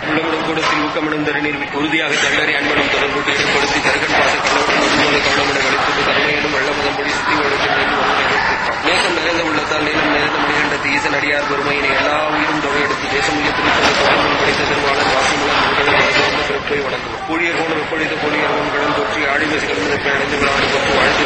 உள்ளமிடும் கூடத்தில் ஊக்கமிடும் தருநீர் உறுதியாக தள்ளறி அன்பனும் தொடர்புட்டு ஏற்படுத்தி தருகன் பாச கலவுடன் உருவோடு கவனமிட கழித்து கருணையிலும் வெள்ளமுதம் பொடி சுத்தி வழக்கு நேசம் நிறைந்த உள்ளத்தால் நீளம் நிறைந்த மணிகண்டத்து ஈசன் அடியார் பெருமையினை எல்லா உயிரும் தொகை எடுத்து தேசமுய திருத்தல தொடர்பு படித்த திருவாளர் வாசிமுடன் முதலில் பிறப்பை வணங்கும் கூழியர் கோணம் எப்பொழுது கூழியர் கோணம் கடன் தொற்றி ஆடிவசி கலந்து அடைந்து விழாடி கொண்டு வாழ்த்து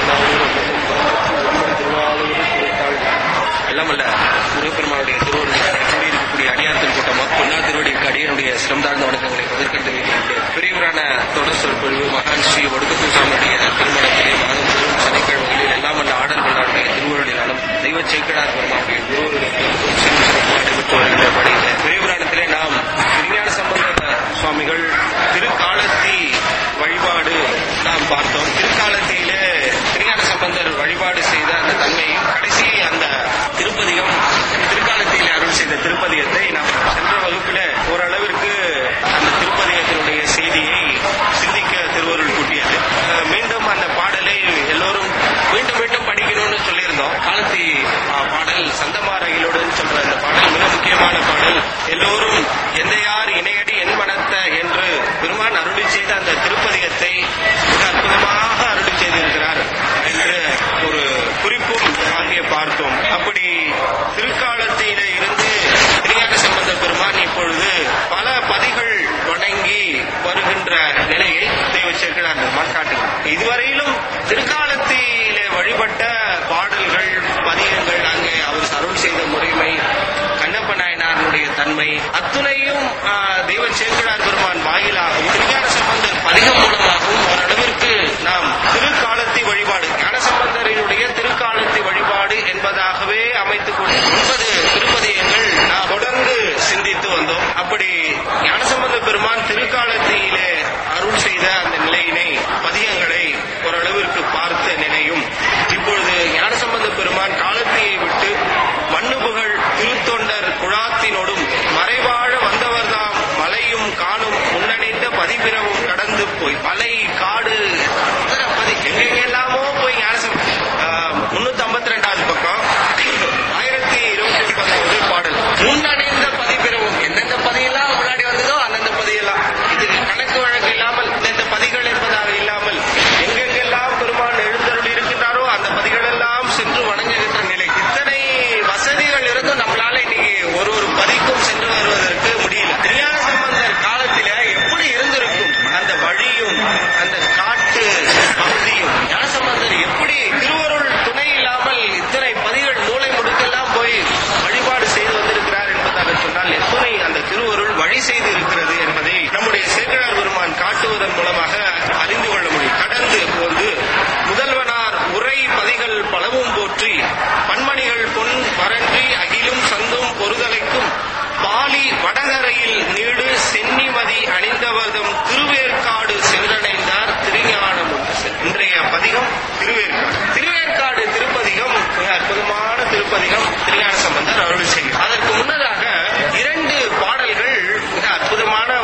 ஒன்பது திருவாளூர் திருத்தாள் எல்லாமல்ல முருகப்பெருமானுடைய திருவருள் கூடியிருக்கக்கூடிய அடியார்த்தல் கூட்டமா பொன்னா திருவடிக்கு அடியனுடைய சிரம் தாழ்ந்த வணக்கங்களை முதற்கண்டு வைக்கின்றேன் பெரியவரான தொடர் சொற்பொழிவு மகான் ஸ்ரீ ஒடுக்கத்தூர் சாமியுடைய திருமணத்திலே மாதம் முழுவதும் சனிக்கிழமைகளில் எல்லாம் வல்ல ஆடல் கொண்டாடுடைய திருவருளினாலும் தெய்வ சேக்கடார் பெருமானுடைய குருவர்களுக்கு நடைபெற்று வருகின்ற பணியில பெரியபுராணத்திலே நாம் திருஞான சம்பந்த சுவாமிகள் திருக்காலத்தி வழிபாடு நாம் பார்த்தோம் திருக்காலத்திலே திருஞான சம்பந்தர் வழிபாடு செய்த அந்த தன்மையும் கடைசி அந்த திருப்பதிகம் திருக்காலத்திலே அருள் செய்த திருப்பதிகத்தை நாம் சென்ற வகுப்பில ஓரளவிற்கு அந்த திருப்பதிகத்தினுடைய செய்தியை சிந்திக்க திருவருள் கூட்டியது அஹ் மீண்டும் அந்த பாடலை எல்லோரும் மீண்டும் மீண்டும் படிக்கணும்னு சொல்லியிருந்தோம் காலத்தி அஹ், பாடல் சந்தமாரகிலுடன் சொல்ற அந்த பாடல் மிக முக்கியமான பாடல் எல்லோரும் எந்த யார் இணையடி என் மனத்த என்று பெருமான் அருளி செய்த அந்த திருப்பதிகத்தை மிக அற்புதமாக அருளி செய்திருக்கிறார் என்று ஒரு குறிப்பும் அங்கே பார்த்தோம் அப்படி திருக்காலத்திலே இருந்து திருஞான சம்பந்த பெருமான் இப்பொழுது பல பதிகள் வணங்கி வருகின்ற நிலையை தெய்வ சேர்க்கிறார் பெருமான் காட்டுகிறார் இதுவரையிலும் திருக்காலத்திலே வழிபட்ட பாடல்கள் பதிகங்கள் அங்கே அவர் அருள் செய்த முறைமை கண்ணப்ப நாயனாருடைய தன்மை அத்துணையும் ஆ, தெய்வ சேர்க்கிறார் பெருமான் வாயிலாகவும் திருஞான சம்பந்தர் பதிகம் மூலமாகவும் ஓரளவிற்கு நாம் திருக்காலத்தி வழிபாடு ஞானசம்பந்தரினுடைய திருக்காலத்தி வழிபாடு என்பதாகவே அமைத்துக் கொண்டு ஒன்பது திருப்பதியங்கள் நாம் தொடர்ந்து சிந்தித்து வந்தோம் அப்படி ஞானசம்பந்த பெருமான் திருக்காலத்திலே அருள் செய்த அந்த நிலையினை பதியங்களை ஓரளவிற்கு பார்த்த நிலையும் இப்பொழுது ஞானசம்பந்த பெருமான் காலத்தியை விட்டு மண்ணுபுகழ் திருத்தொண்டர் குழாத்தினோடும் மறைவாழ வந்தவர்தாம் மலையும் காணும் முன்னணிந்த பதிபிறவும் கடந்து போய் மலை காடு இதர பதி எங்கெங்கெல்லாமோ போய் ஞானசம் முன்னூத்தி ஐம்பத்தி ரெண்டாவது பக்கம் ஆயிரத்தி இருபத்தி ஒன்பதாவது பாடல் முன்னடைந்த பதிபிறவும் எந்தெந்த பதியெல்லாம் முன்னாடி வந்ததோ அந்தந்த பதியெல்லாம் இது கணக்கு வழக்கு இல்லாமல் இந்தந்த பதிகள் என்பதாக இல்லாமல் எங்கெங்கெல்லாம் பெருமான் எழுந்தருள் இருக்கின்றாரோ அந்த பதிகள் எல்லாம் சென்று வணங்குகின்ற நிலை இத்தனை வசதிகள் இருந்தும் நம்மளால இன்னைக்கு ஒரு ஒரு பதிக்கும் சென்று வருவதற்கு முடியல திருஞான சம்பந்தர் காலத்தில எப்படி இருந்திருக்கும் அந்த வழியும் அந்த காட்டு பகுதியும் ஞானசம்பந்தர் எப்படி திருவருள் துணை இல்லாமல் இத்தனை பதிகள் மூளை முடுக்கெல்லாம் போய் வழிபாடு செய்து வந்திருக்கிறார் என்பதாக சொன்னால் எத்தனை அந்த திருவருள் வழி செய்து இருக்கிறது என்பதை நம்முடைய சேகரார் பெருமான் காட்டுவதன் மூலமாக அறிந்து கொள்ள முடியும் கடந்து வந்து முதல்வனார் உரை பதிகள் பலவும் போற்றி பன்மணிகள் பொன் பரன்றி அகிலும் சந்தும் பொறுதலைக்கும் பாலி வடகரையில் நீடு சென்னிமதி அணிந்தவர்தம் திருவேற்காடு சென்றடைந்தார் திருஞானம் இன்றைய பதிகம் திருவேற்காடு திருவேற்காடு திருப்பதிகம் மிக அற்புதமான திருப்பதிகம் திருஞான சம்பந்தர் அருள் செய்யும் அதற்கு முன்னதாக இரண்டு பாடல்கள் மிக அற்புதமான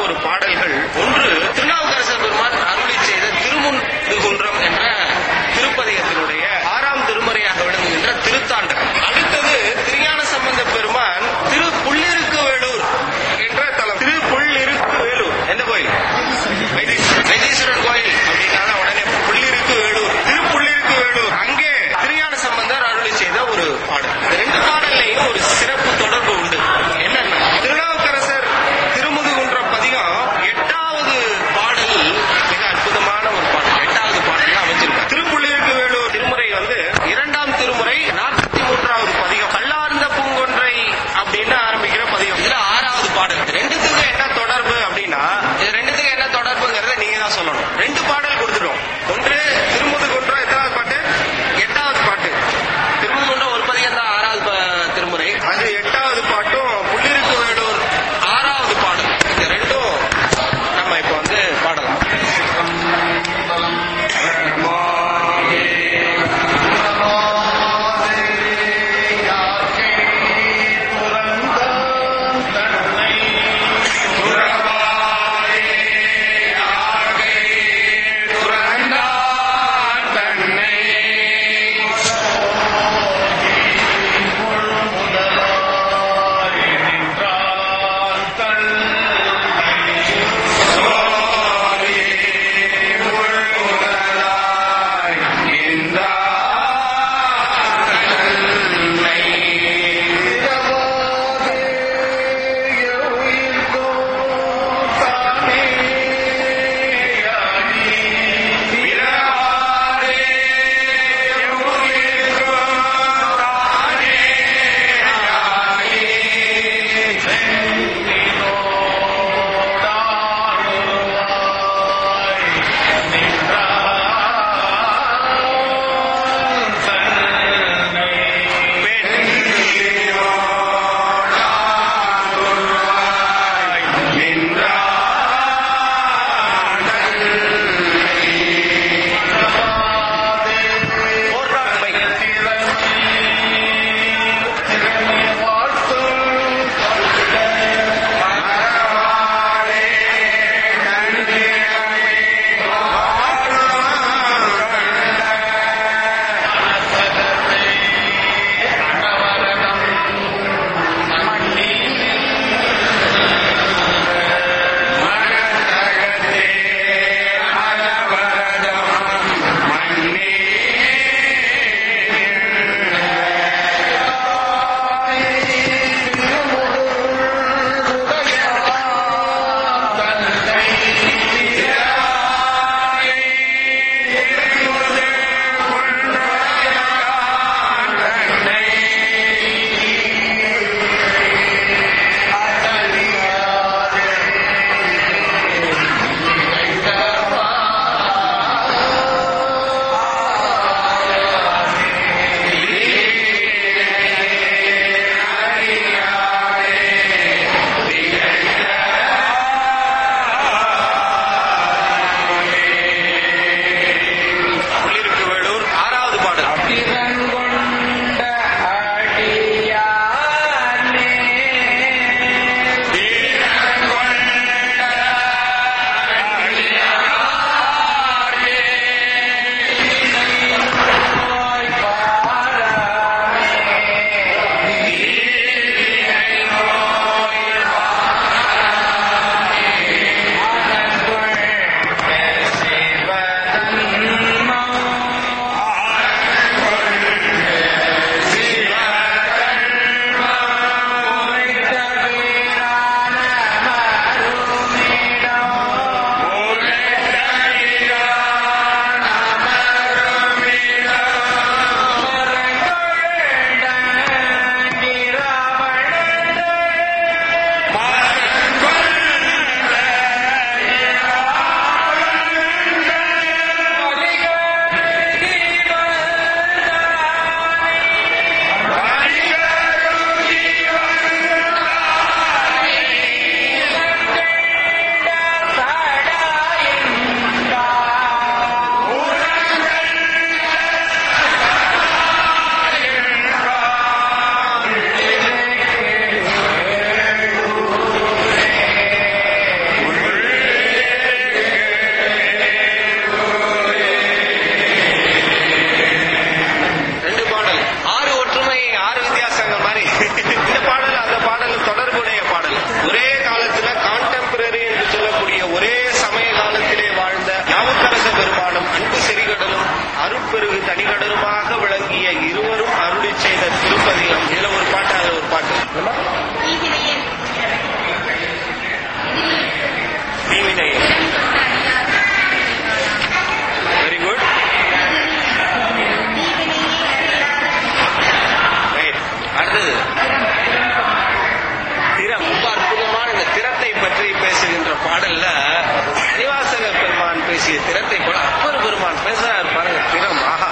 வீசிய திறத்தை போல அப்பர் பெருமான் பேசுறாரு பாருங்க திறம் ஆஹா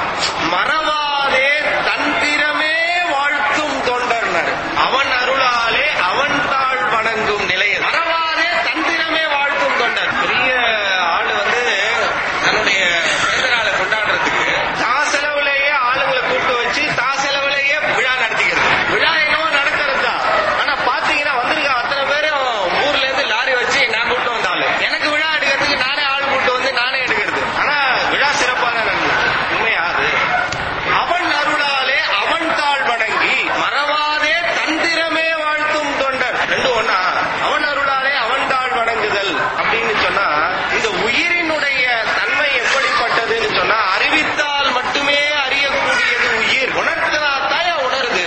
மறவாதே தன் திறமே வாழ்த்தும் தொண்டர்னர் அவன் அருளாலே அவன் தாழ் வணங்கும் நிலையில் மறவாதே தன் திறமே வாழ்த்தும் தொண்டர் பெரிய ஆளு வந்து தன்னுடைய பிறந்த நாளை கொண்டாடுறதுக்கு தான் செலவுலேயே ஆளுங்களை கூப்பிட்டு வச்சு தான் செலவுலேயே விழா நடத்திக்கிறது விழா என்னவோ நடக்கிறது தான் ஆனா பாத்தீங்கன்னா வந்திருக்க அத்தனை பேரும் ஊர்ல இருந்து லாரி வச்சு நான் கூப்பிட்டு வந்தாலும் எனக்கு விழா எடுக்கிறதுக்கு நானே ஆள் கூப்பிட்டு வந்து நானே எடுக்கிறது ஆனா விழா சிறப்பாக நடந்தது உண்மையா அது அவன் அருளாலே அவன் தாழ் வணங்கி மறவாதே தந்திரமே வாழ்த்தும் தொண்டர் ரெண்டு ஒண்ணா அவன் அருளாலே அவன் தாழ் வணங்குதல் அப்படின்னு சொன்னா இந்த உயிரினுடைய தன்மை எப்படிப்பட்டதுன்னு சொன்னா அறிவித்தால் மட்டுமே அறியக்கூடியது உயிர் உணர்த்தினாத்தாய உணருது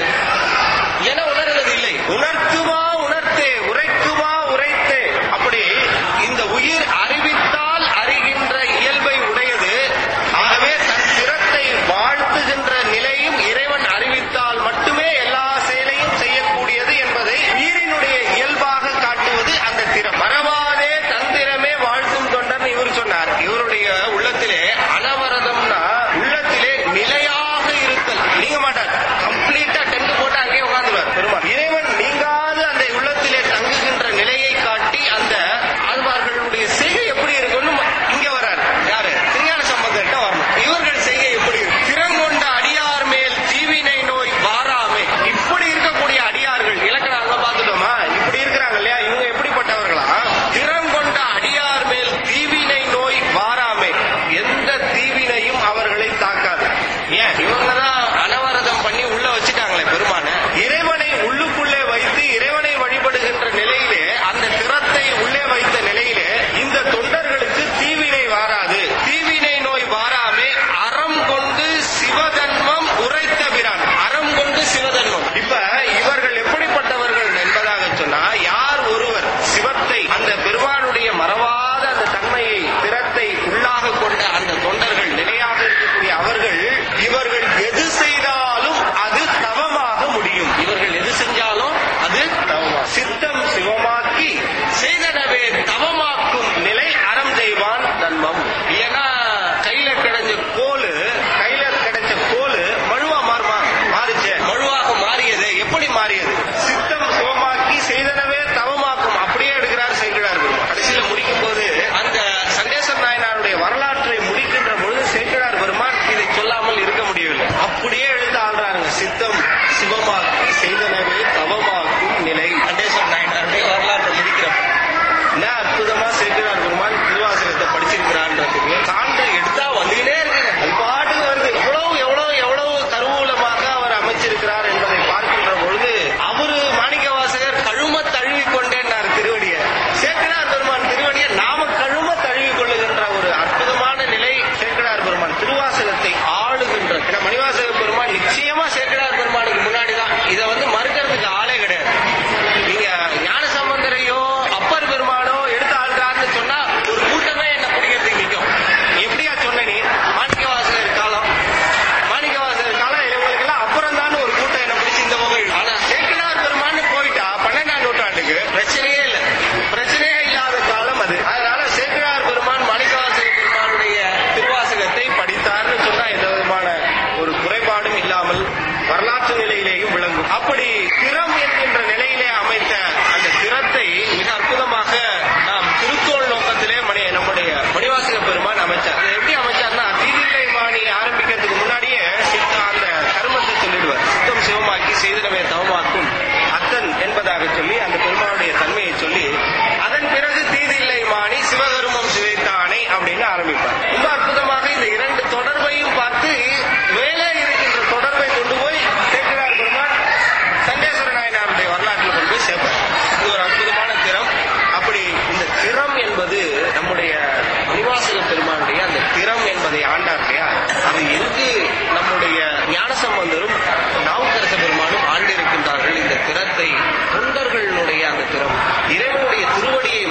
என உணர்வது இல்லை உணர்த்துமா உணர்த்தே உரைக்குமா உரைத்தே அப்படி இந்த உயிர் அறிவித்தால் அறிகின்ற இயல்பை உடையது ஆகவே தன் திறத்தை வாழ்த்துகின்ற நிலையும் இறைவன் அறிவித்தால் மட்டுமே எல்லா செயலையும் செய்யக்கூடியது என்பதை உயிரினுடைய இயல்பாக காட்டுவது அந்த திறம் மறவாதே தந்திரமே வாழ்த்தும் தொண்டர்னு இவர் சொன்னார் இவருடைய உள்ளத்திலே அனவரதம்னா உள்ளத்திலே நிலையாக இருத்தல் நீங்க மாட்டார் கம்ப்ளீட்டா டென்ட் போட்டு அங்கேயே உட்கார்ந்துருவார் பெருமாள் இறைவன் நீங்காது அந்த உள்ளத்திலே தங்குகின்ற நிலையை காட்டி அந்த ஆழ்வார்களுடைய செய்கை எப்படி இருக்குன்னு இங்க வரார் யாரு திருஞான சம்பந்தர்கிட்ட வரணும் இவர்கள் செய்கை எப்படி இருக்கு திறங்கொண்ட அடியார் மேல் தீவினை நோய் வாராமே இப்படி இருக்கக்கூடிய அடியார்கள் இலக்கணம் அங்க பார்த்துட்டோமா இப்படி இருக்கிறாங்க இல்லையா இவங்க எப்படிப்பட்டவர்களா திறங்கொண்ட அடியார் மேல் தீவினை நோய் வாராமே எந்த தீவினையும் அவர்களை தாக்காது ஏன் இவங்க தான் அனவரதம் பண்ணி உள்ள வச்சுட்டாங்களே பெருமான இறைவனை உள்ளுக்குள்ளே வைத்து இறைவனை வழிபடுகின்ற நிலையிலே அந்த திறத்தை உள்ளே வைத்த நிலையிலே இந்த தொண்டர்களுக்கு தீவினை வாராது தீவினை நோய் வாராமே அறம் கொண்டு சிவதன்மம் உரைத்த பிரான் அறம் கொண்டு சிவதன்மம் இப்ப இவர்கள் எப்படிப்பட்டவர்கள் என்பதாக சொன்னா யார் ஒருவர் சிவத்தை அந்த பெருமானுடைய மறவாத அந்த தன்மையை திறத்தை உள்ளாக கொண்ட அந்த தொண்டர்கள் நிலையாக இருக்கக்கூடிய அவர்கள் இவர்கள் எது செய்தாலும் அது தவமாக முடியும் இவர்கள் எது செஞ்சாலும் அது தவமா சித்தம் சிவமாக்கி செய்தனவே தவமாக்கும் நிலை அறம் செய்வான் தன்மம் ஏன்னா கையில கிடைச்ச கோலு கையில கிடைச்ச கோலு மழுவா மாறுமா மாறுச்சே மழுவாக மாறியது எப்படி மாறியது சித்தம் சிவமாக்கி செய்தனவே தவமாக்கும் அப்படியே எடுக்கிறார் செய்கிறார் கடைசியில முடிக்கும் போது அந்த சண்டேஸ்வர நாயனாருடைய வரலாற்றை முடிக்கின்ற பொழுது சேக்கிழார் பெருமான் இதை சொல்லாமல் இருக்க முடியவில்லை அப்படியே எழுந்து ஆள்றாருங்க சித்தம் சிவமாக்கி செய்தனவே தவமாக்கும் நிலை சண்டேஸ்வர நாயனாருடைய வரலாற்றை முடிக்கிறப்ப என்ன அற்புதமா சேக்கிழார் பெருமான் திருவாசகத்தை படிச்சிருக்கிறான்றதுக்கு சான்று எடுத்தா வந்துகிட்டே இருக்குது அது பாட்டுக்கு வருது எவ்வளவு எவ்வளவு எவ்வளவு கருவூலமாக அவர் அமைச்சிருக்கிறார் என்பதை பார்க்கின்ற பொழுது அவரு மாணிக்க வாசகர் கழும தழுவி கொண்டேன்னார் திருவடிய சேக்கிழார் பெருமான் திருவடிய நாம கழும தழுவி கொள்ளுகின்ற ஒரு அற்புதமான நிலை சேக்கிழார் பெருமான் திருவாசகத்தை ஆளுகின்ற ஏன்னா மணிவாசக பெருமான் நிச்சயமா சேக்கிழார் பெருமானுக்கு முன்னாடி தான் இதை வந்து மறுக்கிறதுக்கு ஆளே கிடையாது நீங்க ஞான சம்பந்தரையோ அப்பர் பெருமானோ எடுத்து ஆள்றாருன்னு சொன்னா ஒரு கூட்டமே என்ன பிடிக்கிறதுக்கு நிற்கும் எப்படியா சொன்ன நீ மாணிக்க வாசகர் காலம் மாணிக்க வாசகர் காலம் இவங்களுக்கு எல்லாம் அப்புறம் தான் ஒரு கூட்டம் என்ன பிடிச்சி இந்த வகையில் ஆனா சேக்கிழார் பெருமான்னு போயிட்டா பன்னெண்டாம் நூற்றாண்டுக்கு பிரச்சனையே இல்லை பிரச்சனையே இல்லாத காலம் அது அதனால சேக்கிழார் பெருமான் மாணிக்கவாசகர் பெருமானுடைய திருவாசகத்தை படித்தார்னு சொன்னா எந்த விதமான ஒரு குறைபாடும் இல்லாமல் வரலாற்று நிலையிலேயும் விளங்கும் அப்படி திறம் என்கின்ற நிலையிலே அமைத்த அந்த திறத்தை மிக அற்புதமாக நாம் திருத்தோள் நோக்கத்திலே மணி நம்முடைய மணிவாசக பெருமான் அமைச்சார் அதை எப்படி அமைச்சார்னா தீதில்லை மாணி ஆரம்பிக்கிறதுக்கு முன்னாடியே சித்த- அந்த கர்மத்தை சொல்லிடுவார் சித்தம் சிவமாக்கி செய்திடமே தவமாக்கும் அத்தன் என்பதாக சொல்லி அந்த பெருமானுடைய தன்மையை சொல்லி அதன் பிறகு தீதில்லை மாணி சிவகருமம் சிதைத்தானை அப்படின்னு ஆரம்பிப்பார் ரொம்ப அற்புதமாக இந்த இரண்டு தொடர்பையும் பார்த்து மேலே இருக்கின்ற தொடர்பை கொண்டு போய் சேக்கிழார் பெருமான் சண்டேஸ்வர நாயனாருடைய வரலாற்றில் கொண்டு போய் சேர்ப்பார் இது ஒரு அற்புதமான திறம் அப்படி இந்த திறம் என்பது நம்முடைய மணிவாசக பெருமானுடைய அந்த திறம் என்பதை ஆண்டார் இல்லையா அது எங்கு நம்முடைய ஞானசம்பந்தரும் நாவுக்கரச பெருமானும் ஆண்டிருக்கின்றார்கள் இந்த திறத்தை தொண்டர்களுடைய அந்த திறம் இறைவனுடைய திருவடியை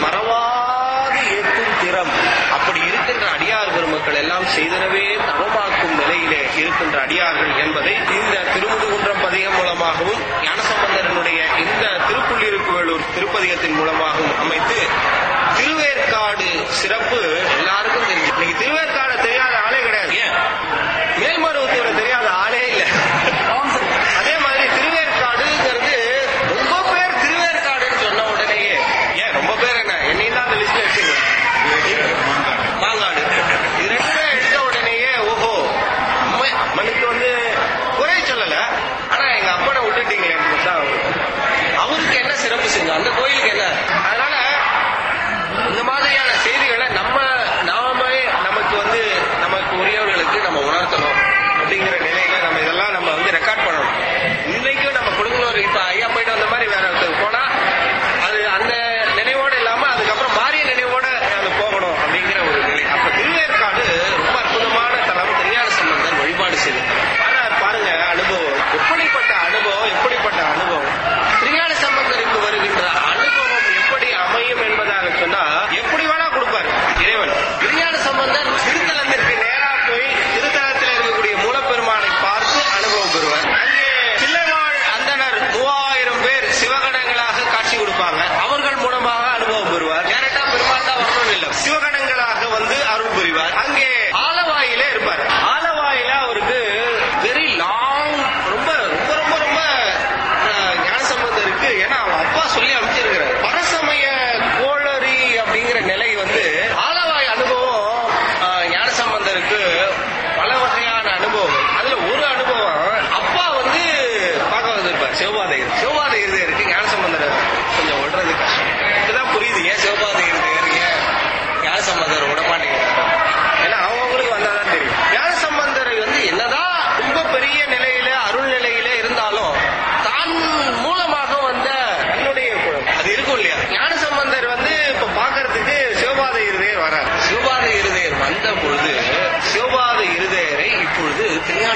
மறவாது ஏற்கும் திறம் அப்படி இருக்கின்ற அடியார் பெருமக்கள் எல்லாம் செய்தனவே தவமாக்கும் நிலையிலே இருக்கின்ற அடியார்கள் என்பதை இந்த திருமுதுகுன்றம் பதிகம் மூலமாகவும் ஞானசம்பந்தரனுடைய இந்த திருப்புள்ளிருக்குவேலூர் திருப்பதிகத்தின் மூலமாகவும் அமைத்து திருவேற்காடு சிறப்பு எல்லாருக்கும் தெரியும் இன்னைக்கு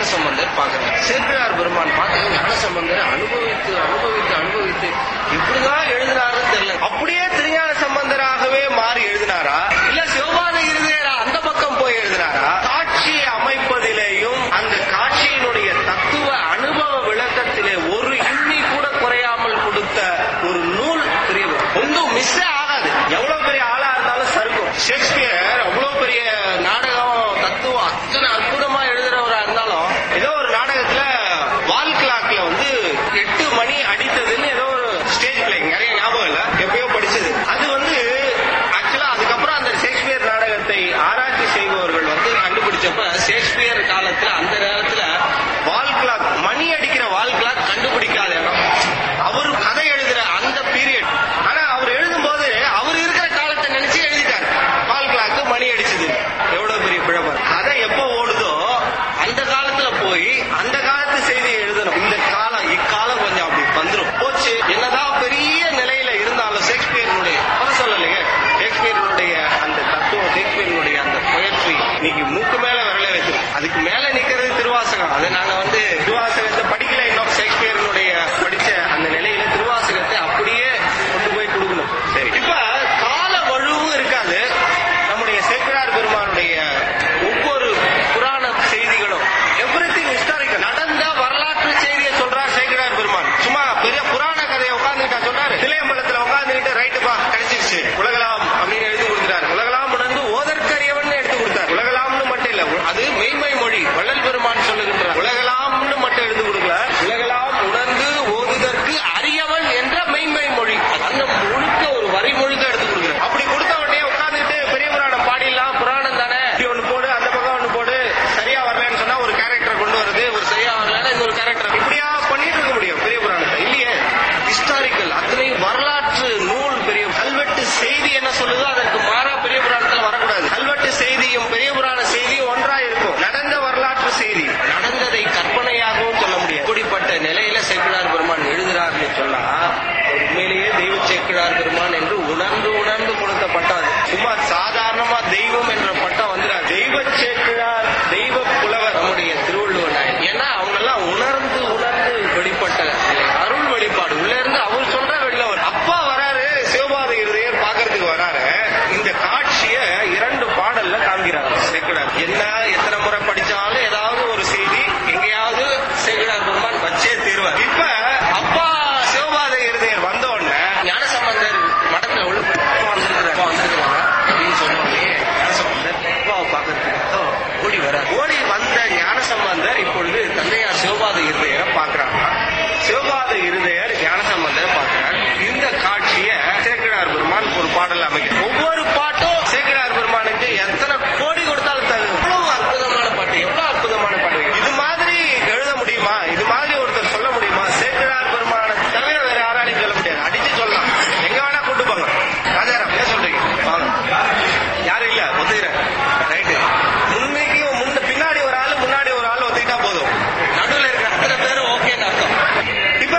ஞானசம்பந்தர் பார்க்கிறார் சேர்க்கிறார் பெருமான் பார்த்து ஞானசம்பந்தர் அனுபவித்து அனுபவித்து அனுபவித்து இப்படிதான் எழுதினாருன்னு தெரியல அப்படியே திருஞான சம்பந்தராகவே மாறி எழுதினாரா இல்ல சிவபாத இருதயரா அந்த பக்கம் போய் எழுதினாரா காட்சி அமைப்பதிலேயும் அந்த காட்சியினுடைய தத்துவ அனுபவ விளக்கத்திலே ஒரு இம்மி கூட குறையாமல் கொடுத்த ஒரு நூல் பெரியவர் ஒன்றும் மிஸ் ஆகாது எவ்வளவு பெரிய ஆளா இருந்தாலும் சருக்கும் ஷேக்ஸ்பியர் அவ்வளவு பெரிய நாடகம் தத்துவம் அத்தனை அற்புதமா எழுதுறவரா இருந்தாலும் ஏதோ ஒரு நாடகத்துல வால் கிளாக்ல வந்து எட்டு மணி அடித்ததுன்னு ஏதோ ஒரு ஸ்டேஜ் பிளேயிங் நிறைய ஞாபகம் இல்ல எப்பயோ படிச்சது அது வந்து ஆக்சுவலா அதுக்கப்புறம் அந்த ஷேக்ஸ்பியர் நாடகத்தை ஆராய்ச்சி செய்பவர்கள் வந்து கண்டுபிடிச்சப்ப ஷேக்ஸ்பியர் காலத்துல அந்த நேரத்துல வால் கிளாக் மணி அடிக்கிற வால் கிளாக் கண்டுபிடிக்காத இடம் அவர் கதை எழுதுற அந்த பீரியட் ஆனா அவர் எழுதும்போது அவர் இருக்கிற காலத்தை நினைச்சு எழுதிட்டார் வால் கிளாக் மணி அடிச்சது எவ்வளவு பெரிய பிழப்பம் கதை எப்போ ஓடுதோ அந்த காலத்துல போய் அந்த காலத்து செய்தி எழுதணும் இந்த காலம் இக்காலம் கொஞ்சம் அப்படி வந்துரும் போச்சு என்னதான் பெரிய நிலையில இருந்தாலும் ஷேக்ஸ்பியருடைய அதை சொல்லலையே ஷேக்ஸ்பியருடைய அந்த தத்துவம் ஷேக்ஸ்பியருடைய அந்த முயற்சி இன்னைக்கு மூக்கு மேல விரல வைக்கும் அதுக்கு மேல நிக்கிறது திருவாசகம் அதை நாங்க வந்து திருவாசகத்தை படிக்கல இன்னும் ஷேக்ஸ்பியருடைய படிச்ச அந்த நிலையில திருவாசகத்தை அப்படியே கொண்டு போய் கொடுக்கணும் சரி இப்ப கால வழுவு இருக்காது நம்முடைய சேக்கிரார் பெருமானுடைய ஒவ்வொரு புராண செய்திகளும் எவ்ரி திங் ஹிஸ்டாரிக்கல் நடந்த வரலாற்று செய்தியை சொல்றார் சேக்கிரார் பெருமான் சும்மா பெரிய புராண கதையை உட்கார்ந்துட்டா சொல்றாரு திளையம்பலத்துல உட்கார்ந்துகிட்டு ரைட்டுப்பா கிடைச்சிருச்சு உலகலாம் அப்படின்னு எழுதி கொடுத்தாரு உலகலாம் உணர்ந்து ஓதற்கரியவன் எடுத்து கொடுத்தார் உலகலாம்னு மட்டும் இல்ல அது மெய்மை மொழி வள்ளல் பெருமான் சொல்லுகின்றார் உலகலாம்னு மட்டும் எழுதி கொடுக்கல உலகலாம் உணர்ந்து ஓதுதற்கு அரியவன் என்ற மெய்மை மொழி அந்த முழுக்க ஒரு வரி முழுக்க எடுத்து கொடுக்குறாரு அப்படி கொடுத்த உடனே உட்கார்ந்துட்டு பெரிய புராணம் பாடிடலாம் புராணம் தானே இப்படி ஒண்ணு போடு அந்த பக்கம் ஒண்ணு போடு சரியா வரலன்னு சொன்னா ஒரு கேரக்டர் கொண்டு வருது ஒரு சரியா வரலன்னா இன்னொரு கேரக்டர் இப்படியா பண்ணிட்டு இருக்க முடியும் பெரிய புராணத்தை இல்லையே ஹிஸ்டாரிக்கல் அத்தனை வரலாற்று நூல் பெரிய கல்வெட்டு செய்தி என்ன சொல்லுதோ அதற்கு மாறா பெரிய புராணத்துல வரக்கூடாது கல்வெட்டு செய்தியும் பெரிய புராண செய்தியும் ஒன்றா இருக்கும் நடந்த வரலாற்று செய்தி நடந்ததை கற்பனையாகவும் சொல்ல முடியாது இப்படிப்பட்ட நிலையில சேக்கிழார் பெருமான் எழுதுறாருன்னு சொன்னா உண்மையிலேயே தெய்வ சேக்கிழார் பெருமான் என்று உணர்ந்து உணர்ந்து கொடுத்த பட்டம் அது சும்மா சாதாரணமா தெய்வம் என்ற பட்டம் வந்துடாது தெய்வ சேக்கிழார் தெய்வ புலவர் நம்முடைய திருவள்ளுவர் நாயர் ஏன்னா அவங்க எல்லாம் உணர்ந்து உணர்ந்து வெளிப்பட்ட நிலை. அருள் வெளிப்பாடு உள்ள இருந்து அவர் சொல்ற வெளில வரும் அப்பா வராரு சிவபாத இருதயர் பாக்குறதுக்கு வராரு இந்த காட்சிய இரண்டு பாடல்ல காண்கிறார் சேக்கிழார் என்ன எத்தனை முறை படிச்சாலும் ஏதாவது ஒரு செய்தி எங்கேயாவது சேக்கிழார் பெருமான் வச்சே தீர்வார் இப்ப அப்பா சிவபாத இருதயர் வந்த உடனே ஞானசம்பந்தர் மடத்துல உள்ள போய் அப்பா வந்திருக்கிறார் அப்பா வந்திருக்கிறாங்க அப்படின்னு சொன்ன உடனே ஞானசம்பந்தர் அப்பாவை பார்க்கறதுக்கு ஓடி வர ஓடி வந்த ஞானசம்பந்தர் இப்பொழுது தந்தையார் சிவபாத இருதயரை பார்க்கிறாங்க சிவபாத இருதயர் ஞானசம்பந்தரை பார்க்கிறார் இந்த காட்சியை சேக்கிழார் பெருமான் ஒரு பாடல் அமைக்கும் ஒவ்வொரு பாட்டும் சேக்கிழார் பெருமானுக்கு எத்தனை கோடி கொடுத்தாலும் தரு எவ்வளவு அற்புதமான பாட்டு எவ்வளவு அற்புதமான பாட்டு இது மாதிரி எழுத முடியுமா இது மாதிரி ஒருத்தர் சொல்ல முடியுமா சேக்கிழார் பெருமான தவிர வேற யாராலையும் சொல்ல முடியாது அடிச்சு சொல்லலாம் எங்க வேணா கூட்டு போங்க ராஜாராம் என்ன சொல்றீங்க வாங்க யாரும் இல்ல ஒத்துக்கிறேன் ரைட்டு முன்னைக்கு முன்ன பின்னாடி ஒரு ஆளு முன்னாடி ஒரு ஆள் ஒத்துக்கிட்டா போதும் நடுவுல இருக்கிற அத்தனை பேரும் ஓகேன்னு அர்த்தம் இப்ப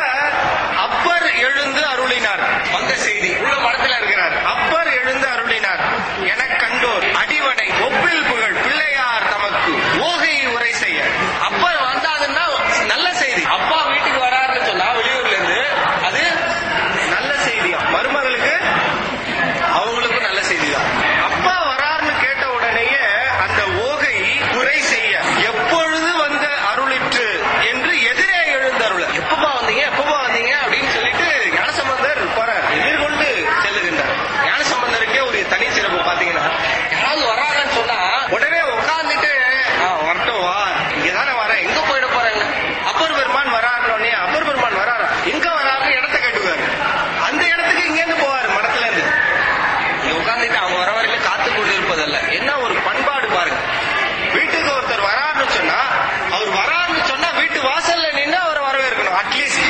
அப்பர் எழுந்து அருளினார் வந்த செய்தி உள்ள மடத்துல இருக்கிறார் அப்பர் எழுந்து அருளினார் எனக் கண்டோர் அடிவடை ஒப்பில் புகழ் பிள்ளையார் தமக்கு ஓகை உரை செய்ய அப்பர் வந்தாதுன்னா நல்ல செய்தி அப்பா வீட்டுக்கு வராருன்னு சொன்னா வெளியூர்ல இருந்து அது நல்ல செய்தியா மருமகளுக்கு அவங்களுக்கும் நல்ல செய்திதான் அப்பா வராருன்னு கேட்ட உடனேயே அந்த ஓகை குறை செய்ய எப்பொழுது வந்த அருளிற்று என்று எதிரே எழுந்தருள எப்பப்பா வந்தீங்க எப்பப்பா வந்தீங்க அப்படின்னு சொல்லிட்டு ஞானசம்பந்தர் போறார் எதிர்கொண்டு செல்லுகின்றார் ஞானசம்பந்தருக்கே ஒரு தனி சிறப்பு பாத்தீங்கன்னா யாராவது வராங்கன்னு சொன்னா உடனே உட்கார்ந்துட்டு "ஆ, வரட்டும் வா இங்கதானே வரேன் எங்க போயிட போறேங்க அப்பர் பெருமான் வராருன்னே அப்பர் பெருமான் வராரா எங்க வராருன்னு இடத்த கேட்டுவாரு அந்த இடத்துக்கு இங்க இருந்து போவாரு மடத்துல இருந்து இங்க உட்கார்ந்துட்டு அவங்க வர வரைக்கும் காத்து கொண்டு இருப்பதல்ல என்ன ஒரு பண்பாடு பாருங்க வீட்டுக்கு ஒருத்தர் வராருன்னு சொன்னா அவர் வராருன்னு சொன்னா வீட்டு வாசல்ல நின்று அவரை வரவேற்கணும் அட்லீஸ்ட்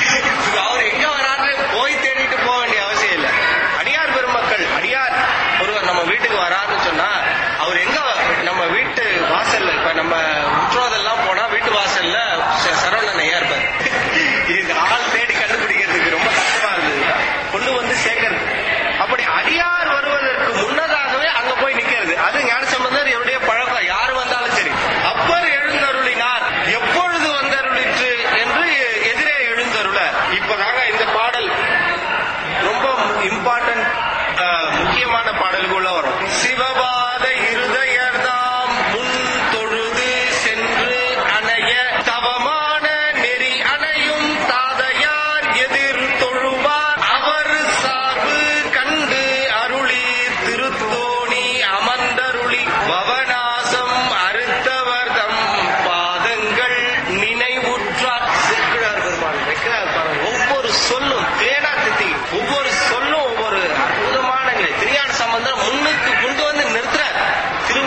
அவர் எங்க வராருன்னு போய் தேடிட்டு போக வேண்டிய அவசியம் இல்லை அடியார் பெருமக்கள் அடியார் ஒருவர் நம்ம வீட்டுக்கு வராருன்னு சொன்னா அவர் எங்க நம்ம வீட்டு வாசல்ல இப்ப நம்ம உற்றோதெல்லாம் போனா வீட்டு வாசல்ல ச- சரவணன் ஐயா இருப்பார் இதுக்கு ஆள் தேடி கண்டுபிடிக்கிறதுக்கு ரொம்ப கஷ்டமா இருந்தது கொண்டு வந்து சேர்க்கறது அப்படி அடியார் வருவதற்கு முன்னதாகவே அங்க போய் நிக்கிறது அது ஞான முக்கியமான பாடல்குள்ள வரும் சிவபாத இருதயர்தாம் முன் தொழுது சென்று அணைய தவமான நெறி அணையும் தாதையார் எதிர் தொழுவார் அவர் சார்பு கண்டு அருளி திருத்தோணி அமர்ந்தருளி பவநாசம் அறுத்தவர் தம் பாதங்கள் நினைவுற்றார் சிற்கிறார் பெருமாள் வைக்கிறார் பாருங்க ஒவ்வொரு சொல்லும் தேனா தித்தி ஒவ்வொரு சொல்லும் ஒவ்வொரு அற்புதமான நிலை திருஞான சம்பந்தம் முன்னுக்கு கொண்டு வந்து நிறுத்துறார் திரு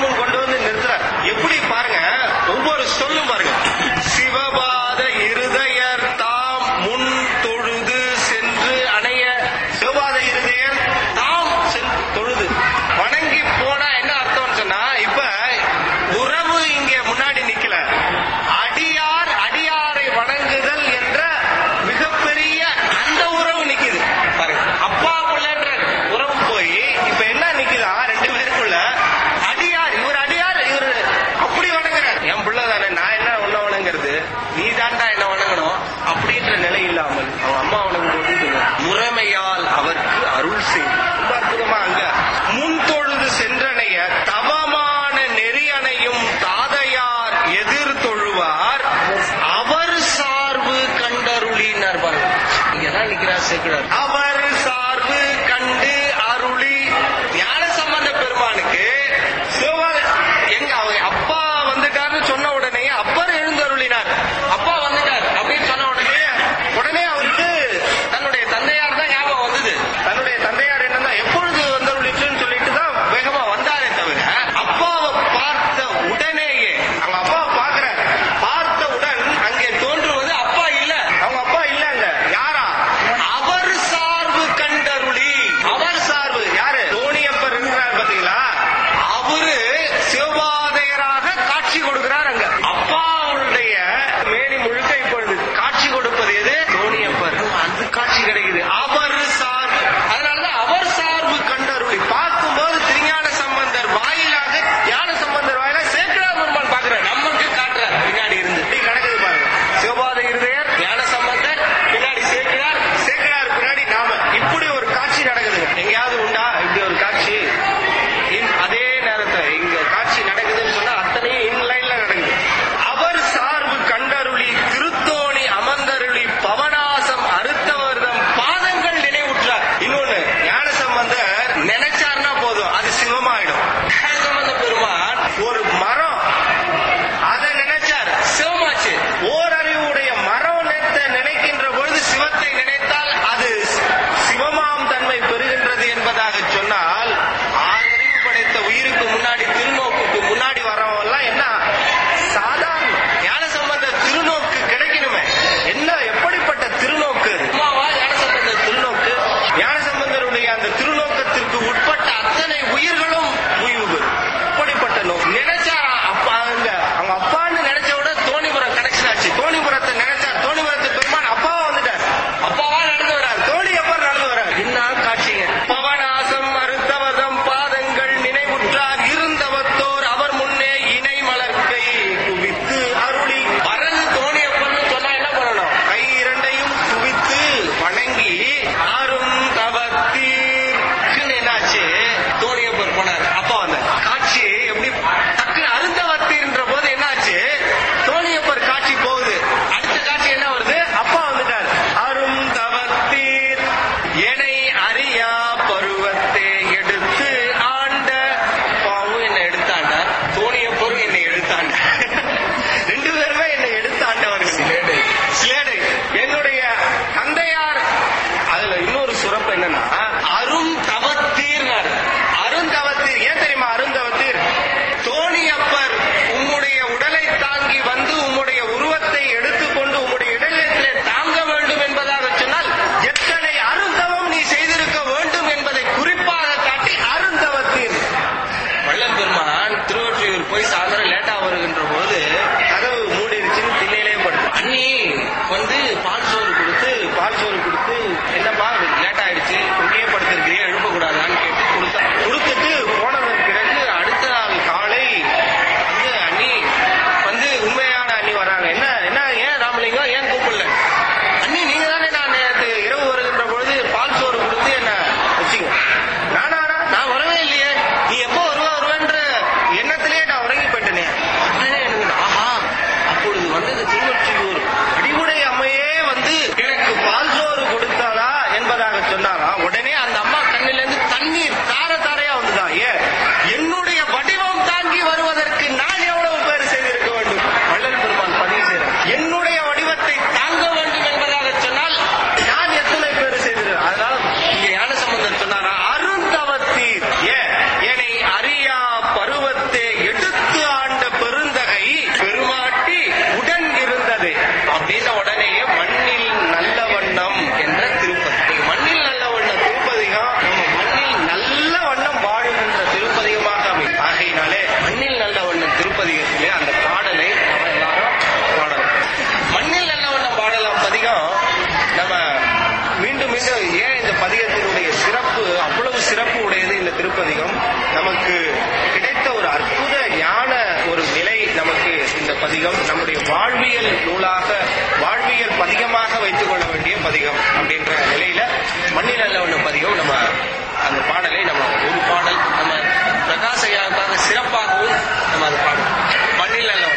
திருப்பதிகம் நமக்கு கிடைத்த ஒரு அற்புத ஞான ஒரு நிலை நமக்கு இந்த பதிகம் நம்முடைய வாழ்வியல் நூலாக வாழ்வியல் பதிகமாக வைத்துக் கொள்ள வேண்டிய பதிகம் அப்படின்ற நிலையில மண்ணில் அல்ல ஒண்ணு பதிகம் நம்ம அந்த பாடலை நம்ம ஒரு பாடல் நம்ம பிரகாசையாவுக்காக சிறப்பாகவும் நம்ம அதை பாடுவோம் மண்ணில் அல்ல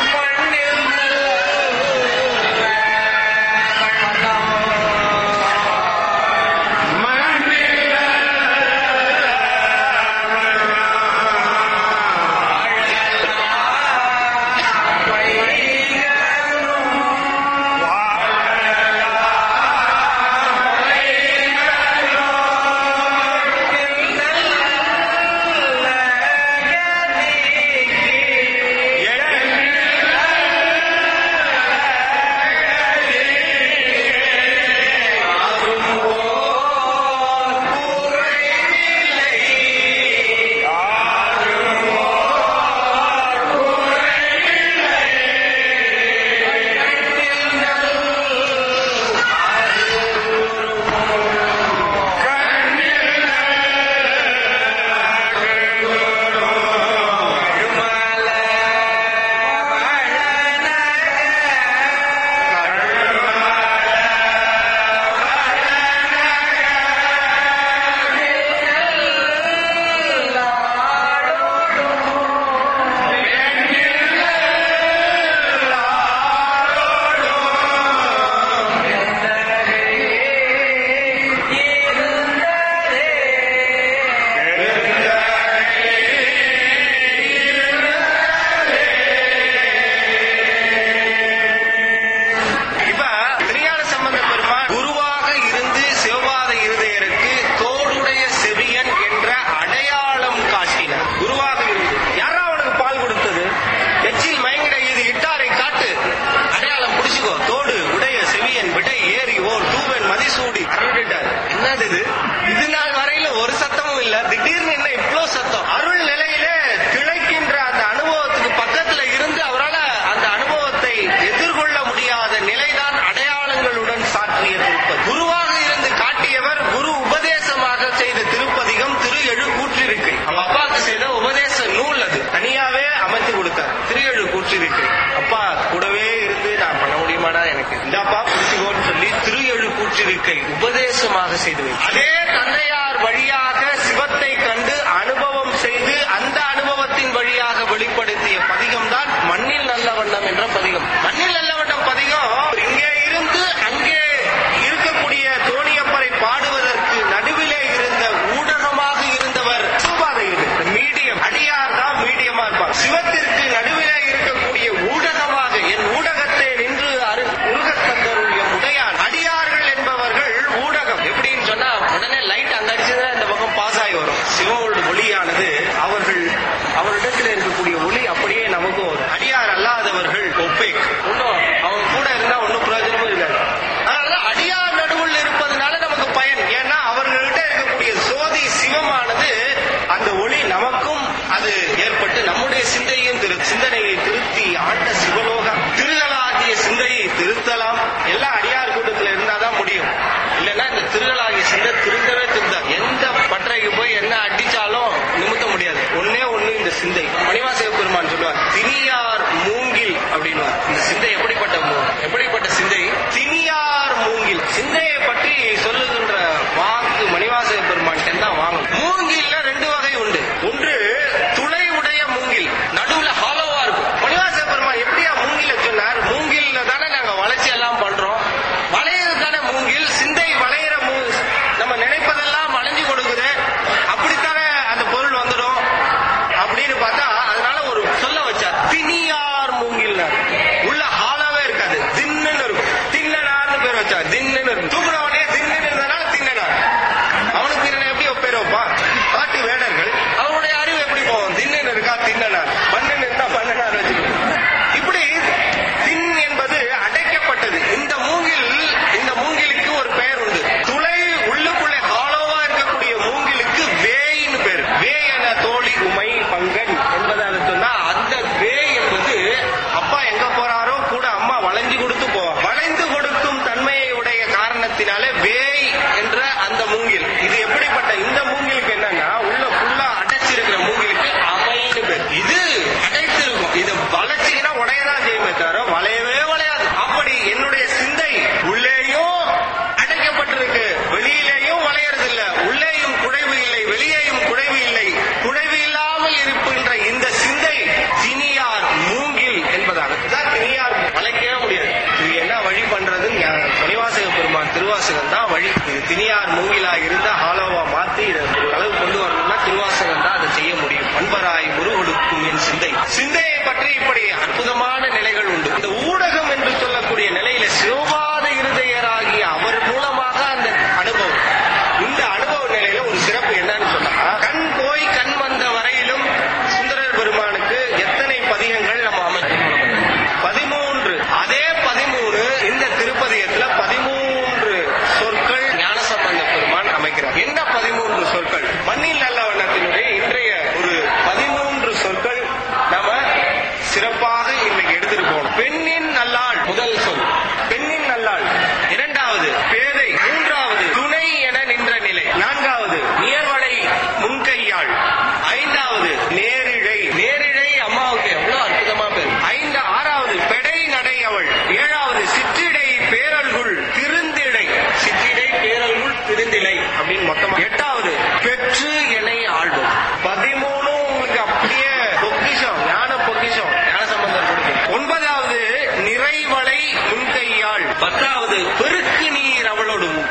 இப்ப திருஞான சம்பந்த பெருமான் குருவாக இருந்து சிவபாத இருதயருக்கு தோடுடைய செவியன் என்ற அடையாளம் காட்டினார் குருவாக இருந்து யாரா அவனுக்கு பால் கொடுத்தது எச்சில் மயங்கிட இது இட்டாரை காட்டு அடையாளம் புடிச்சுக்கோ தோடு உடைய செவியன் விடை ஏறி ஓர் தூவன் மதிசூடி அருளிட்டார் என்னது இது இது நாள் வரையில ஒரு சத்தமும் இல்ல திடீர்னு என்ன இவ்ளோ சத்தம் அருள் நிலையிலே திளைக்கின்ற அந்த அனுபவத்துக்கு பக்கத்துல இருந்து அவரால் அந்த அனுபவத்தை எதிர்கொள்ள முடியாத நிலைதான் அடையாளங்களுடன் சாற்றிய திருப்பதி குருவாக இருந்து காட்டியவர் குரு உபதேசமாக செய்த திருப்பதிகம் திரு எழு கூற்றிருக்கை அவங்க அப்பாவுக்கு செய்த உபதேச நூல் அது தனியாவே அமைத்து கொடுத்தார் திரு எழு கூற்றிருக்கை அப்பா கூடவே இருந்து நான் பண்ண முடியுமாடா எனக்கு இந்தாப்பா புடிச்சுக்கோன்னு சொல்லி திரு எழு கூற்றிருக்கை உபதேசமாக செய்து வைத்தார். அதே தந்தையார் வழியாக சிவத்தை கண்டு அனுபவம் செய்து அந்த அனுபவத்தின் வழியாக வெளிப்படுத்திய பதிகம் தான் மண்ணில் நல்ல வண்ணம் என்ற பதிகம் மண்ணில் நல்ல வண்ணம் பதிகம் இங்கே இருந்து அங்கே இருக்கக்கூடிய தோணியப்பரை பாடுவதற்கு நடுவிலே இருந்த ஊடகமாக இருந்தவர் சிவபாதையில் மீடியம் அடியார் தான் மீடியமா இருப்பார் சிவத்திற்கு நடுவிலே இருக்கக்கூடிய ஊடகமாக என் ஊடகத்தை நின்று அரு உருகத் தந்தருள் எம் உடையான் அடியார்கள் என்பவர்கள் ஊடகம் எப்படின்னு சொன்னா உடனே லைட் அங்க அடிச்சுதான் இந்த பக்கம் பாஸ் ஆகி வரும் சிவனோட ஒளியானது அவர்கள் அவரிடத்தில் இருக்கக்கூடிய ஒளி அப்படியே நமக்கும் வரும் அடியார் அல்லாதவர்கள் ஒப்பேக் ஒன்றும் அவங்க கூட இருந்தா ஒன்றும் பிரயோஜனமும் இருக்காது அதனால அடியார் நடுவில் இருப்பதனால நமக்கு பயன் ஏன்னா அவர்கள்ட்ட இருக்கக்கூடிய சோதி சிவமானது அந்த ஒளி நமக்கும் அது ஏற்பட்டு நம்முடைய சிந்தையும் திரு சிந்தனையை திருத்தி ஆண்ட சிவலோகம் திருகளாகிய சிந்தையை திருத்தலாம் எல்லாம் அடியார் கூட்டத்தில் இருந்தாதான் முடியும் இல்லைன்னா இந்த திருகளாகிய சிந்தை திருந்தவே திருந்தாது எந்த பற்றைக்கு போய் என்ன அடிச்சாலும் நிமித்த முடியாது ஒன்னே ஒண்ணு இந்த சிந்தை மணிவாசக பெருமான் சொல்லுவார் தினியார் மூங்கில் அப்படின்னு இந்த சிந்தை எப்படிப்பட்ட மூ- எப்படிப்பட்ட சிந்தை தினியார் மூங்கில் சிந்தையை பற்றி சொல்லுகின்ற வாக்கு மணிவாசக பெருமான் தான் வாங்கணும் மூங்கில்ல ரெண்டு வகை உண்டு ஒன்று துளை உடைய மூங்கில் நடுவுல ஹாலோவா இருக்கும் மணிவாசக பெருமான் எப்படியா மூங்கில சொன்னார் மூங்கில்ல தானே நாங்க வளர்ச்சி எல்லாம் பண்றோம் வளையது தானே மூங்கில் சிந்தை வளையிற மூ நம்ம நினைப்பதெல்லாம் வளைஞ்சு கொடுக்குது அப்படித்தானே அந்த பொருள் வந்துடும் அப்படின்னு பார்த்தா அதனால ஒரு சொல்ல வச்சார் தினியார் மூங்கில் உள்ள ஹாலாவே இருக்காது தின்னுன்னு இருக்கும் தின்னனார்னு பேர் வச்சார் தின்னுன்னு இருக்கும் தூக்குனவனே தின்னுன்னு இருந்தனால தின்னனார் அவனுக்கு தின்னன எப்படி பேர் வைப்பான் காட்டு வேடர்கள் அவருடைய அறிவு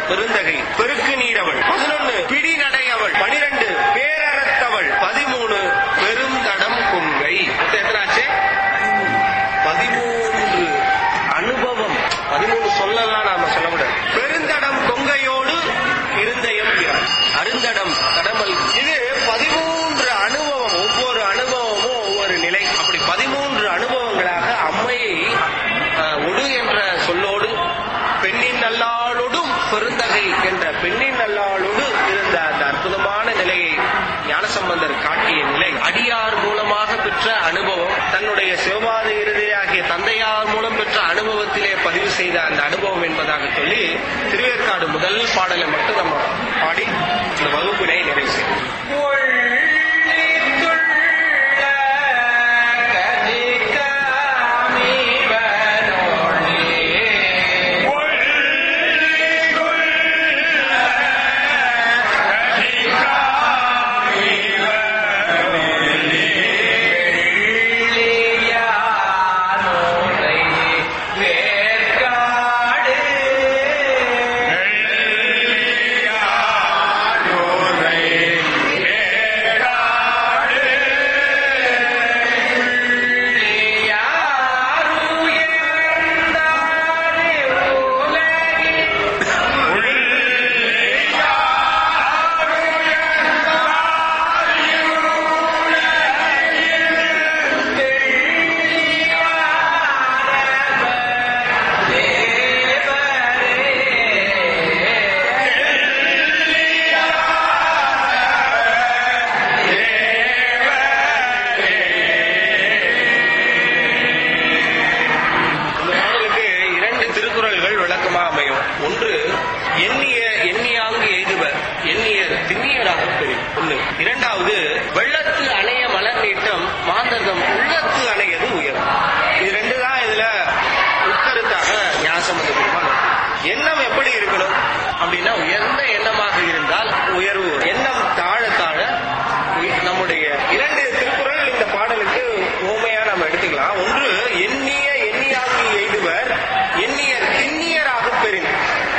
பெருந்தகை பெருக்கு நீரவள் பதினொன்னு பிடி நடையவள் பனிரெண்டு பேரறத்தவள் பதிமூணு பெருந்தடம் கொங்கை மொத்தம் எத்தனை ஆச்சு பதிமூன்று அனுபவம் பதிமூணு சொல்லலாம் நாம சொல்ல முடியாது பெருந்தடம் கொங்கையோடு இருந்த எம்பியார் அருந்தடம் கடமல் இது பதிமூன்று அனுபவம் ஒவ்வொரு அனுபவமும் ஒவ்வொரு நிலை அப்படி பதிமூன்று அனுபவங்களாக அம்மையை அஹ், ஒடு என்ற சொல்லோடு பெண்ணின் நல்லாளோடும் பெருந்தகை என்ற பெண்ணின் நல்லாளோடு இருந்த அந்த அற்புதமான நிலையை ஞானசம்பந்தர் காட்டிய நிலை அடியார் மூலமாக பெற்ற அனுபவம் தன்னுடைய சிவபாத இறுதியாகிய தந்தையார் மூலம் பெற்ற அனுபவத்திலே பதிவு செய்த அந்த அனுபவம் என்பதாக சொல்லி திருவேற்காடு முதல் பாடலை மட்டும் நம்ம பாடி இந்த வகுப்பினை நிறைவு செய்வோம் இந்த பாடலுக்கு இரண்டு திருக்குறள்கள் விளக்கமாக அமையும் ஒன்று எண்ணிய எண்ணியாங்கு எய்துவர் எண்ணிய திண்ணியராக பெறும் ஒன்று இரண்டாவது வெள்ளத்து அணைய மலர் நீட்டம் மாந்தர்தம் உள்ளத்து அணையது உயரும் இது ரெண்டு தான் இதுல உட்கருத்தாக ஞாசமந்த பெருமாள் எண்ணம் எப்படி இருக்கணும் அப்படின்னா உயர்ந்த எண்ணமாக இருந்தால் உயர்வு வரும். எண்ணம் தாழ தாழ உய- நம்முடைய இரண்டு திருக்குறள் இந்த பாடலுக்கு உண்மையா நம்ம எடுத்துக்கலாம் ஒன்று எண்ணிய எண்ணியாங்கி எய்துவர் எண்ணிய திண்ணியராக பெறின்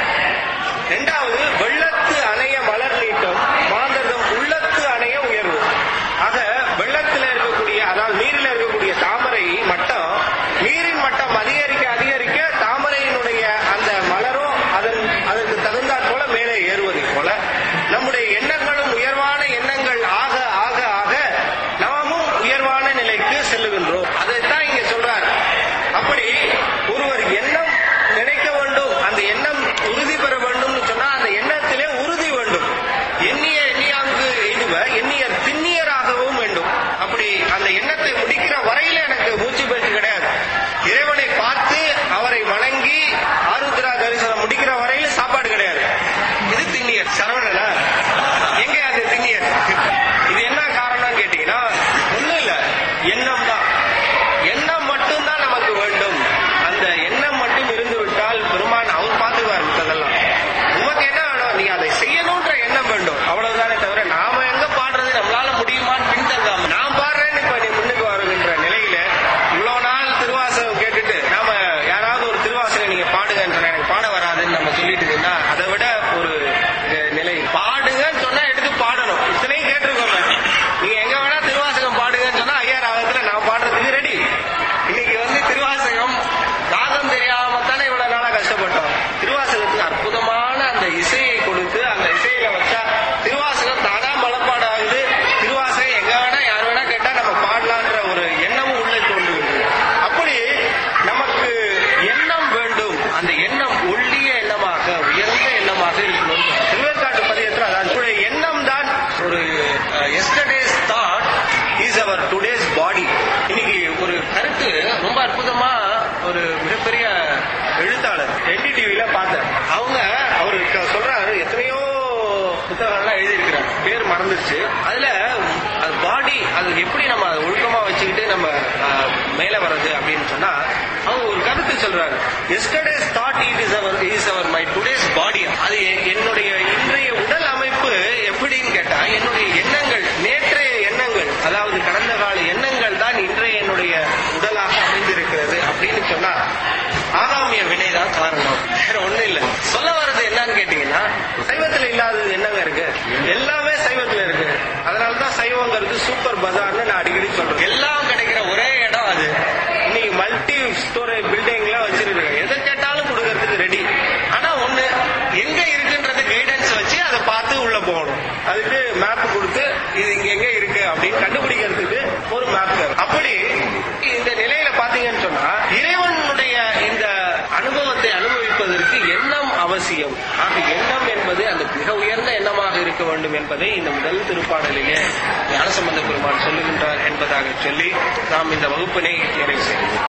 இரண்டாவது வெள்ளத்து அணைய மலர் நீட்டம் மாந்தர்தம் உள்ளத்து அணைய உயர்வு ஆக வெள்ளத்தில் இருக்கக்கூடிய அதாவது நீரில் இருக்கக்கூடிய தாமரை மட்டம் நீரின் மட்டம் அதிகரிக்க அதிகரிக்க தாமரையினுடைய அந்த மலரும் அதன் அதற்கு தகுந்தாற் போல மேலே ஏறுவதை போல நம்முடைய எண்ணங்களும் உயர்வான எண்ணங்கள் ஆக ஆக ஆக நாமும் உயர்வான நிலைக்கு செல்லுகின்றோம் அதைத்தான் இங்க சொல்றார் அப்படி ஒருவர் எண்ணம் நினைக்க வேண்டும் அந்த எண்ணம் உறுதி பெற வேண்டும்னு சொன்னா அந்த எண்ணத்திலே உறுதி வேண்டும் எண்ணிய எண்ணியாங்கு எய்துவ எண்ணியர் திண்ணியராகவும் வேண்டும் அப்படி அந்த எண்ணத்தை முடிக்கிற வரையில எனக்கு மூச்சு பேச்சு கிடையாது இறைவனை பார்த்து அவரை வணங்கி ஆருத்ரா தரிசனம் முடிக்கிற வரையில சாப்பாடு கிடையாது இது திண்ணியர் சரவணனா எங்க அது திண்ணியர் இது என்ன காரணம் கேட்டீங்கன்னா ஒண்ணும் இல்ல எண்ணம் தான் எண்ணம் மட்டும்தான் நமக்கு வேண்டும் அந்த எண்ணம் மட்டும் இருந்து விட்டால் பெருமான் அவர் பார்த்துக்குவார் மித்ததெல்லாம் உமக்கு என்ன வேணும் நீ அதை செய்யணும்ன்ற எண்ணம் வேண்டும் அவ்வளவுதானே தவிர நாம எங்க பாடுறது நம்மளால முடியுமான்னு பின்தங்காம நான் பாடுறேன்னு இப்ப நீ முன்னுக்கு வருகின்ற நிலையில இவ்வளவு நாள் திருவாசகம் கேட்டுட்டு நாம யாராவது ஒரு திருவாசகம் நீங்க பாடுங்கன்ற எனக்கு பாட வராதுன்னு நம்ம சொல்லிட்டு இருந்தா அதை விட ஒரு அஹ், நிலை பாடுங்கன்னு சொன்னா எடுத்து பாடணும் இத்தனையும் கேட்டிருக்கோம் நீங்க எங்க வேணா திருவாசகம் பாடுங்கன்னு சொன்னா ஐயா ராகத்துல நான் பாடுறதுக்கு ரெடி இன்னைக்கு வந்து திருவாசகம் ராகம் தெரியாம தானே இவ்வளவு நாளா கஷ்டப்பட்டோம் திருவாசகத்துக்கு அற்புதமான அந்த இசையை கொடுத்து அந்த இசையில வச்சா திருவாசகம் தானா மனப்பாடம் ஆகுது திருவாசகம் எங்க வேணா யார் வேணா கேட்டா நம்ம பாடலான்ற ஒரு எண்ணமும் உள்ளே தோன்றுகிறது அப்படி நமக்கு எண்ணம் வேண்டும் அந்த எண்ணம் ஒள்ளிய எண்ணமாக உயர்ந்த எண்ணமாக இருக்கணும் திருவேற்காட்டு பதியத்தில் அதான் உங்களுடைய எண்ணம் தான் ஒரு yesterday's thought is our today's body இன்னைக்கு ஒரு கருத்து ரொம்ப அற்புதமா ஒரு மிகப்பெரிய எழுத்தாளர் என்டி டிவில பார்த்தேன் அவங்க அவரு க- சொல்றாரு எத்தனையோ புத்தகங்கள்லாம் எழுதியிருக்கிறார் பேர் மறந்துருச்சு அதுல பாடி அது எப்படி நம்ம அதை ஒழுக்கமா வச்சுக்கிட்டு நம்ம அஹ், மேல வர்றது அப்படின்னு சொன்னா அவங்க ஒரு கருத்து சொல்றாரு yesterday's thought it is our is our my today's body அது எ- என்னுடைய இன்றைய உடல் அமைப்பு எப்படின்னு கேட்டா என்னுடைய எண்ணங்கள் நேற்றைய எண்ணங்கள் அதாவது கடந்த கால எண்ணங்கள் தான் இன்றைய என்னுடைய உடலாக அமைந்திருக்கிறது அப்படின்னு சொன்னா ஆகாமிய வினைதான் காரணம் வேற ஒண்ணும் இல்ல சொல்ல வர்றது என்னன்னு கேட்டீங்கன்னா அவசியம் ஆக எண்ணம் என்பது அந்த மிக உயர்ந்த எண்ணமாக இருக்க வேண்டும் என்பதை இந்த முதல் திருப்பாடலிலே ஞானசம்பந்த பெருமான் சொல்லுகின்றார் என்பதாக சொல்லி நாம் இந்த வகுப்பினை நிறைவு செய்வோம்